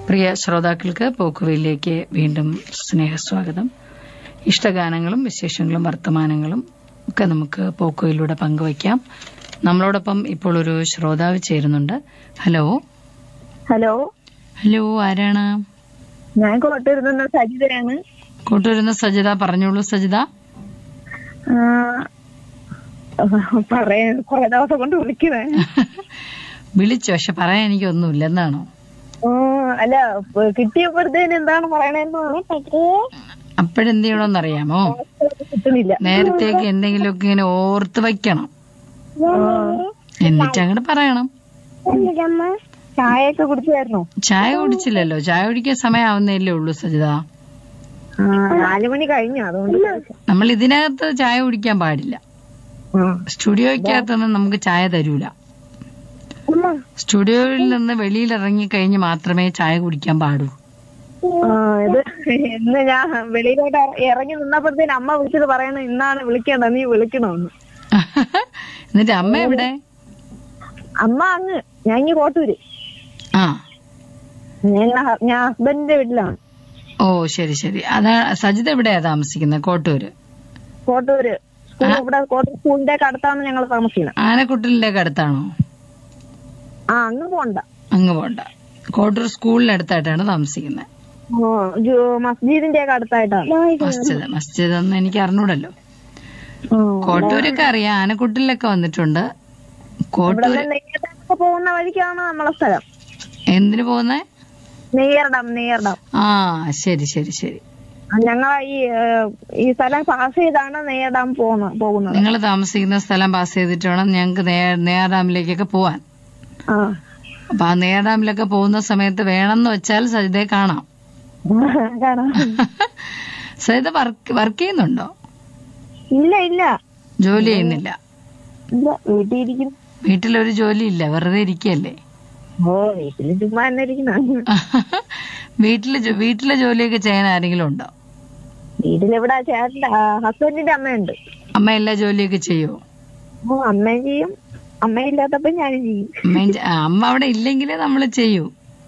പ്രിയ ശ്രോതാക്കൾക്ക് പോക്കുവയിലേക്ക് വീണ്ടും സ്നേഹസ്വാഗതം ഇഷ്ടഗാനങ്ങളും വിശേഷങ്ങളും വർത്തമാനങ്ങളും ഒക്കെ നമുക്ക് പോക്കുവയിലൂടെ പങ്കുവയ്ക്കാം നമ്മളോടൊപ്പം ഇപ്പോൾ ഒരു ശ്രോതാവ് ചേരുന്നുണ്ട് ഹലോ ഹലോ ഹലോ ആരാണ് ഞാൻ കോട്ടൂരിൽ നിന്ന് സജിതയാണ് കൂട്ടുവരുന്ന സജിത പറഞ്ഞോളൂ സജിത ആ, പറയാൻ കുറെ ദിവസം കൊണ്ട് വിളിക്കുന്നേ വിളിച്ചു പക്ഷെ പറയാൻ എനിക്കൊന്നുമില്ല എന്നാണോ ആ, അല്ല ഇപ്പൊ കിട്ടിയപ്പോഴത്തേന് എന്താണ് പറയണേന്ന് അപ്പോഴെന്ത് ചെയ്യണമെന്നറിയാമോ കിട്ടുന്നില്ല നേരത്തേക്ക് എന്തെങ്കിലുമൊക്കെ ഇങ്ങനെ ഓർത്ത് വയ്ക്കണം എന്നിട്ട് അങ്ങോട്ട് പറയണം ചായയൊക്കെ കുടിച്ചായിരുന്നോ ചായ കുടിച്ചില്ലല്ലോ ചായ കുടിക്കാൻ സമയമാവുന്നല്ലേ ഉള്ളൂ സജിത ആ നാലു മണി കഴിഞ്ഞു അതുകൊണ്ട് ചോദിച്ചതാ. നമ്മൾ ഇതിനകത്ത് ചായ കുടിക്കാൻ പാടില്ല ആ. സ്റ്റുഡിയോയ്ക്കകത്തൊന്നും നമുക്ക് ചായ തരൂല സ്റ്റുഡിയോയിൽ നിന്ന് വെളിയിൽ ഇറങ്ങി കഴിഞ്ഞ് മാത്രമേ ചായ കുടിക്കാൻ പാടൂ ആ, ഇത് ഇന്ന് ഞാൻ വെളിയിലോട്ട് ഇറ- ഇറങ്ങി നിന്നപ്പോഴത്തേന് അമ്മ വിളിച്ചത് പറയണ ഇന്നാണ് വിളിക്കേണ്ടത് നീ വിളിക്കണമെന്ന് എന്നിട്ട് അമ്മ എവിടെ അമ്മ അങ്ങ് ഞാൻ ഇങ്ങ് കോട്ടൂര് ആ ഞാൻ ഞാൻ ഹസ്ബൻഡിന്റെ വീട്ടിലാണ് ഓ ശരി ശരി അതാ സജിത എവിടെയാ താമസിക്കുന്നത് കോട്ടൂര് കോട്ടൂര് സ്കൂൾ ഇവിടെ കോട്ടൂർ സ്കൂളിന്റെ ഒക്കെ അടുത്താണ് ഞങ്ങൾ താമസിക്കുന്നത് ആനക്കുട്ടലിന്റെ അടുത്താണോ ആ അങ്ങ് പോണ്ട അങ്ങ് പോണ്ട കോട്ടൂർ സ്കൂളിനടുത്തായിട്ടാണ് താമസിക്കുന്നത് ആ, ജു- മസ്ജിദിന്റെ ഒക്കെ അടുത്തായിട്ടാണ് മസ്ജിദ് മസ്ജിദ് ഒന്നും എനിക്ക് അറിഞ്ഞൂടല്ലോ ആ. കോട്ടൂരൊക്കെ അറിയാം ആനക്കുട്ടിലൊക്കെ വന്നിട്ടുണ്ട് ഇവിടെ കോട്ടൂര് നിന്ന് നെയ്യർഡാമൊക്കെ പോകുന്ന വഴിക്കാണ് നമ്മളെ സ്ഥലം എന്തിനു പോകുന്നേ നെയ്യർഡാം നെയ്യർഡാം ആ ശരി ശരി ശരി ഞങ്ങൾ ഈ ഏഹ്, ഈ സ്ഥലം പാസ് ചെയ്താണ് നെയ്യർഡാം പോകുന്ന പോകുന്നത് നിങ്ങൾ താമസിക്കുന്ന സ്ഥലം പാസ് ചെയ്തിട്ട് വേണം ഞങ്ങൾക്ക് നെയ്യാർ ഡാമിലേക്കൊക്കെ പോവാൻ ആ അപ്പൊ ആ നെയ്യാർ ഡാമിലൊക്കെ പോകുന്ന സമയത്ത് വേണമെന്ന് വെച്ചാൽ സജിതയെ കാണാം കാണാം സജിത വർക്ക് വർക്ക് ചെയ്യുന്നുണ്ടോ ഇല്ല ഇല്ല ജോലി ചെയ്യുന്നില്ല ഇല്ല വീട്ടിൽ ഇരിക്കുന്നു വീട്ടിലൊരു ജോലി ഇല്ല വെറുതെ ഇരിക്കല്ലേ ഓ വീട്ടിൽ ചുമ്മാ തന്നെ ഇരിക്കുന്ന വീട്ടില് ജോ- വീട്ടിലെ ജോലിയൊക്കെ ചെയ്യാൻ ആരെങ്കിലും ഉണ്ടോ വീട്ടിലെവിടെ ചേട്ടന്റെ ആ, ഹസ്ബൻഡിന്റെ അമ്മയുണ്ട് അമ്മ എല്ലാ ജോലിയൊക്കെ ചെയ്യുമോ ഓ അമ്മയും ചെയ്യും അമ്മയില്ലാത്തപ്പോ ഞാനും ചെയ്യും അമ്മയും ചെ- ആ, അമ്മ അവിടെ ഇല്ലെങ്കിലേ നമ്മൾ ചെയ്യൂ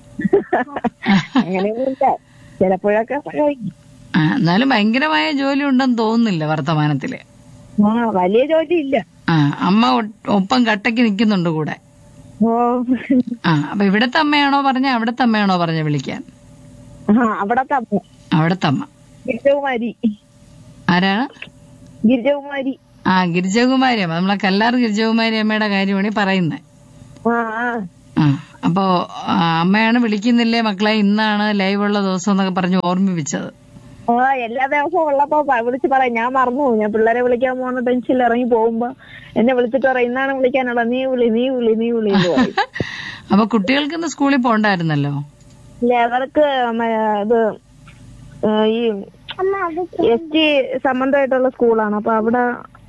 അങ്ങനെയൊന്നുമില്ല ചിലപ്പോഴൊക്കെ സഹായിക്കും ആ, എന്നാലും ഭയങ്കരമായ ജോലി ഉണ്ടെന്ന് തോന്നുന്നില്ല വർത്തമാനത്തില് ആ വലിയ ജോലി ഇല്ല ആ അമ്മ ഒ- ഒപ്പം കട്ടയ്ക്ക് നിൽക്കുന്നുണ്ട് കൂടെ ഓ ആ അപ്പൊ ഇവിടത്തെ അമ്മയാണോ പറഞ്ഞ അവിടത്തെ അമ്മയാണോ പറഞ്ഞ വിളിക്കാൻ ആ അവിടത്തെ അമ്മ അവിടത്തെ അമ്മ ഗിരിജകുമാരി ആരാണ് ഗിരിജകുമാരി ആ ഗിരിജകുമാരി അമ്മ നമ്മളെ കല്ലാർ ഗിരിജകുമാരി അമ്മയുടെ കാര്യമാണ് ഈ പറയുന്നത് ആ ആ ആ അപ്പോ ആ, അമ്മയാണ് വിളിക്കുന്നില്ലേ മക്കളെ ഇന്നാണ് ലൈവ് ഉള്ള ദിവസം എന്നൊക്കെ പറഞ്ഞ് ഓർമ്മിപ്പിച്ചത് ആ എല്ലാ ദിവസവും ഉള്ളപ്പോ പ- വിളിച്ച് പറയും ഞാൻ മറന്നു പോകും. ഞാൻ പിള്ളേരെ വിളിക്കാൻ പോകുന്ന ടെൻഷനിൽ ഇറങ്ങി പോകുമ്പോ എന്നെ വിളിച്ചിട്ട് പറയും ഇന്നാണ് വിളിക്കാനുള്ള നീ വിളി നീ വിളി നീ വിളി എന്ന് പറയും അപ്പൊ കുട്ടികൾക്ക് ഇന്ന് സ്കൂളിൽ പോണ്ടായിരുന്നല്ലോ ഇല്ല അവർക്ക് മ- ഇത് ഏ, ഈ എസ് ടി സംബന്ധമായിട്ടുള്ള സ്കൂളാണ് അപ്പൊ അവിടെ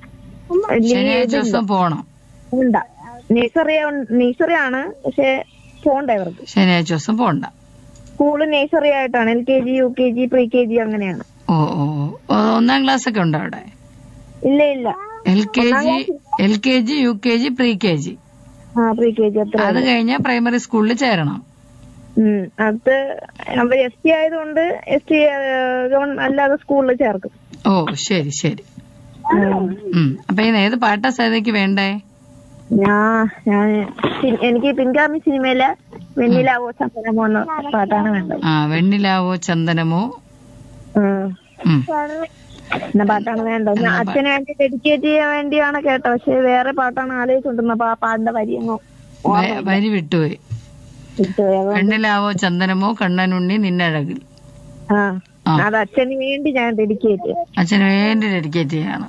ശനിയാഴ്ച ദിവസം പോണം ഉണ്ട നേഴ്സറി നേഴ്സറി ആണ് പക്ഷെ പോണ്ട ഇവർക്ക് ശനിയാഴ്ച ദിവസം പോണ്ട സ്കൂള് നേഴ്സറി ആയിട്ടാണ് L K G U K G pre K G അങ്ങനെയാണ് ഓ ഓ ഓ. ഒന്നാം ക്ലാസ് ഒക്കെ ഉണ്ടോ അവിടെ ഇല്ല ഇല്ല L K G L K G U K G pre K G ആ പ്രീ കെ ജി അത്ര അത് കഴിഞ്ഞാൽ പ്രൈമറി സ്കൂളിൽ ചേരണം ഉം അത് അവർ എസ് ടി ആയതുകൊണ്ട് എസ് ടി അല്ലാതെ സ്കൂളിൽ ചേർക്കും ഓ ശരി ശരി ഉം അപ്പൊ ഇന്ന് ഏത് പാട്ടാ സേതയ്ക്ക് വേണ്ടേ ഞാൻ ഞാൻ സി- എനിക്ക് പിൻഗാമി സിനിമയിലെ വെണ്ണിലാവോ ചന്ദനമോ എന്ന പാട്ടാണ് വേണ്ടത് ആ വെണ്ണിലാവോ ചന്ദനമോ ഉം. ഉം എന്ന പാട്ടാണ് വേണ്ടത് ഞാൻ അച്ഛന് വേണ്ടി ഡെഡിക്കേറ്റ് ചെയ്യാൻ വേണ്ടിയാണ് കേട്ടോ പക്ഷെ വേറെ പാട്ടാണ് ആലോചിച്ചുകൊണ്ടിരുന്നത് അപ്പൊ ആ പാടിന്റെ വരി അങ്ങ് വ- വരി വിട്ടുപോയി വിട്ടുപോയി. അത് വെണ്ണിലാവോ ചന്ദനമോ കണ്ണനുണ്ണി നിന്നഴകിൽ ആ ആ. അത് അച്ഛന് വേണ്ടി ഞാൻ ഡെഡിക്കേറ്റ് ചെയ്യാം അച്ഛന് വേണ്ടി ഡെഡിക്കേറ്റ് ചെയ്യാണ്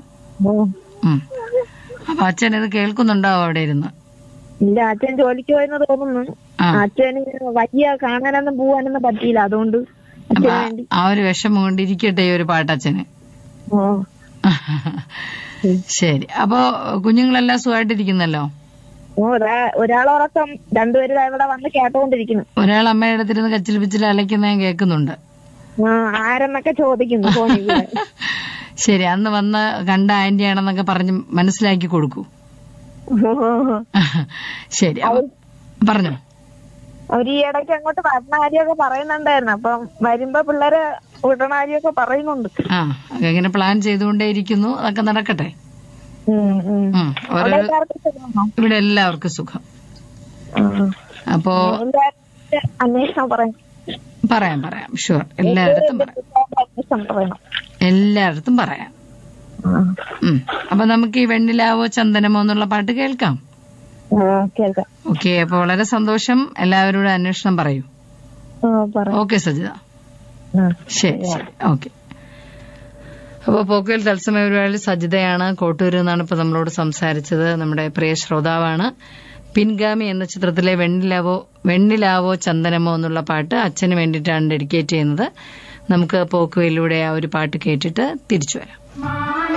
ഉം അപ്പൊ അച്ഛൻ ഇത് കേൾക്കുന്നുണ്ടാവും അവിടെ ഇരുന്ന് ഇല്ല അച്ഛൻ ജോലിക്ക് പോയെന്ന് തോന്നുന്നു ആ അച്ഛന് വയ്യ കാണാനൊന്നും പോവാനൊന്നും പറ്റിയില്ല അതുകൊണ്ട് അപ്പൊ അച്ഛന് ആ- വേണ്ടി ആ ഒരു വിഷമം കൊണ്ട് ഇരിക്കട്ടെ ഈ ഒരു പാട്ടച്ഛന് ഓ ശരി അപ്പൊ കുഞ്ഞുങ്ങളെല്ലാം സുഖമായിട്ടിരിക്കുന്നല്ലോ ഓ ഒരാ- ഒരാളുറക്കം രണ്ടുപേരും ദാ ഇവിടെ വന്ന് കേട്ടോണ്ടിരിക്കുന്നു ഒരാൾ അമ്മയുടെ അടുത്തിരുന്ന് കച്ചിൽ പിച്ചിൽ അലയ്ക്കുന്ന ഞാൻ കേൾക്കുന്നുണ്ട് ആ ആരെന്നൊക്കെ ചോദിക്കുന്നു ഫോണിൽ കൂടെ. ശരി അന്ന് വന്ന് കണ്ട ആന്റി ആണെന്നൊക്കെ പറഞ്ഞ് മനസ്സിലാക്കി കൊടുക്കൂ ഓ. ശരി അപ്പൊ പറഞ്ഞോ അവര് ഈ ഇടയ്ക്ക് അങ്ങോട്ട് വരണ കാര്യമൊക്കെ പറയുന്നുണ്ടായിരുന്നു അപ്പം വരുമ്പോ പിള്ളേരെ വിടണ കാര്യമൊക്കെ പറയുന്നുണ്ട് ആ അങ്ങനെ പ്ലാൻ ചെയ്തുകൊണ്ടേയിരിക്കുന്നു അതൊക്കെ നടക്കട്ടെ ഉം, ഉം. ഉം. അവിടെ ഓരോരോ എല്ലാവർക്കും സുഖമാണോ? ഇവിടെ എല്ലാവർക്കും സുഖം ആ. അപ്പോ എല്ലാവരും അന്വേഷണം പറയണം പറയാം പറയാം ഷുവർ എല്ലായിടത്തും പറയാം അന്വേഷണം പറയണം എല്ലായിടത്തും പറയാം ആ. ഉം. അപ്പൊ നമുക്ക് ഈ വെണ്ണിലാവോ ചന്ദനമോ എന്നുള്ള പാട്ട് കേൾക്കാം ആ, കേൾക്കാം ഓക്കെ അപ്പൊ വളരെ സന്തോഷം എല്ലാവരോടും അന്വേഷണം പറയൂ ആ, പറയാം ഓക്കെ സജിത ആ. ശരി ശരി ഓക്കെ അപ്പോൾ പോക്കുവൽ തത്സമയ പരിപാടി സജിതയാണ് കോട്ടൂരിൽ നിന്നാണ് ഇപ്പൊ നമ്മളോട് സംസാരിച്ചത് നമ്മുടെ പ്രിയ ശ്രോതാവാണ് പിൻഗാമി എന്ന ചിത്രത്തിലെ വെണ്ണിലാവോ വെണ്ണിലാവോ ചന്ദനമോ എന്നുള്ള പാട്ട് അച്ഛന് വേണ്ടിയിട്ടാണ് ഡെഡിക്കേറ്റ് ചെയ്യുന്നത് നമുക്ക് പോക്കുവയിലൂടെ ആ ഒരു പാട്ട് കേട്ടിട്ട് തിരിച്ചു വരാം